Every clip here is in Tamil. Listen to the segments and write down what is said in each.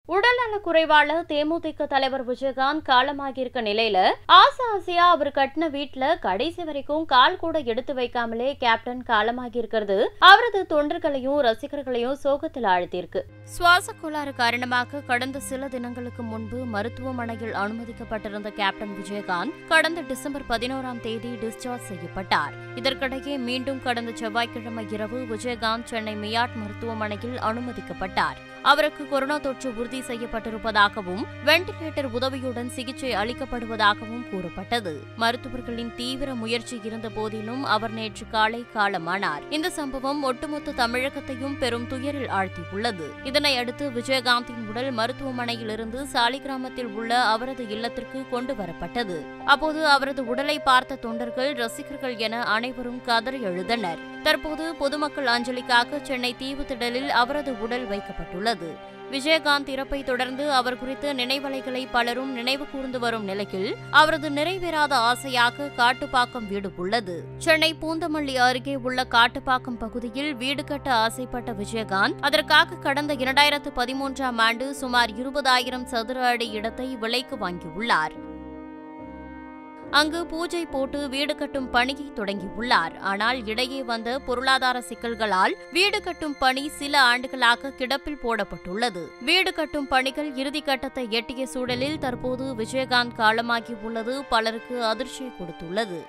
உடல்நலக் குறைவால தேமுதிக தலைவர் விஜயகாந்த் காலமாகியிருக்க நிலையில ஆசை ஆசையா அவர் கட்டின வீட்டுல கடைசி வரைக்கும் கால் கூட எடுத்து வைக்காமலே கேப்டன் காலமாகி இருக்கிறது அவரது தொண்டர்களையும் ரசிகர்களையும் சோகத்தில் ஆழ்த்தியிருக்கு சுவாச கோளாறு காரணமாக கடந்த சில தினங்களுக்கு முன்பு மருத்துவமனையில் அனுமதிக்கப்பட்டிருந்த கேப்டன் விஜயகாந்த் கடந்த டிசம்பர் பதினோராம் தேதி டிஸ்சார்ஜ் செய்யப்பட்டார் இதற்கிடையே மீண்டும் கடந்த செவ்வாய்க்கிழமை இரவு விஜயகாந்த் சென்னை மியாட் மருத்துவமனையில் அனுமதிக்கப்பட்டார் அவருக்கு கொரோனா தொற்று உறுதி செய்யப்பட்டிருப்பதாகவும் வெண்டிலேட்டர் உதவியுடன் சிகிச்சை அளிக்கப்படுவதாகவும் கூறப்பட்டது மருத்துவர்களின் தீவிர முயற்சி இருந்த போதிலும் அவர் நேற்று காலை காலமானார் இந்த சம்பவம் ஒட்டுமொத்த தமிழகத்தையும் பெரும் துயரில் ஆழ்த்தியுள்ளது இதனை அடுத்து விஜயகாந்தின் உடல் மருத்துவமனையிலிருந்து சாலிகிராமத்தில் உள்ள அவரது இல்லத்திற்கு கொண்டு வரப்பட்டது அப்போது அவரது உடலை பார்த்த தொண்டர்கள் ரசிகர்கள் என அனைவரும் கதறி எழுதனர் தற்போது பொதுமக்கள் அஞ்சலிக்காக சென்னை தீவுத்திடலில் அவரது உடல் வைக்கப்பட்டுள்ளது விஜயகாந்த் இறப்பை தொடர்ந்து அவர் குறித்த நினைவலைகளை பலரும் நினைவு கூர்ந்து வரும் நிலையில் அவரது நிறைவேறாத ஆசையாக காட்டுப்பாக்கம் வீடு உள்ளது சென்னை பூந்தமல்லி அருகே உள்ள காட்டுப்பாக்கம் பகுதியில் வீடு கட்ட ஆசைப்பட்ட விஜயகாந்த் அதற்காக கடந்த இரண்டாயிரத்து பதிமூன்றாம் ஆண்டு சுமார் இருபதாயிரம் சதுர அடி இடத்தை விலைக்கு வாங்கியுள்ளார் அங்கு பூஜை போட்டு வீடு கட்டும் பணியை தொடங்கியுள்ளார் ஆனால் இடையே வந்த பொருளாதார சிக்கல்களால் வீடு கட்டும் பணி சில ஆண்டுகளாக கிடப்பில் போடப்பட்டுள்ளது வீடு கட்டும் பணிகள் இறுதிக்கட்டத்தை எட்டிய சூழலில் தற்போது விஜயகாந்த் காலமாகி உள்ளது பலருக்கு அதிர்ச்சியை கொடுத்துள்ளது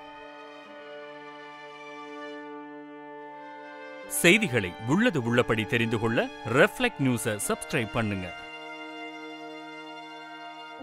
செய்திகளை உள்ளது உள்ளபடி தெரிந்து கொள்ள ரெஃப்ளெக்ட் நியூஸை சப்ஸ்கிரைப் பண்ணுங்க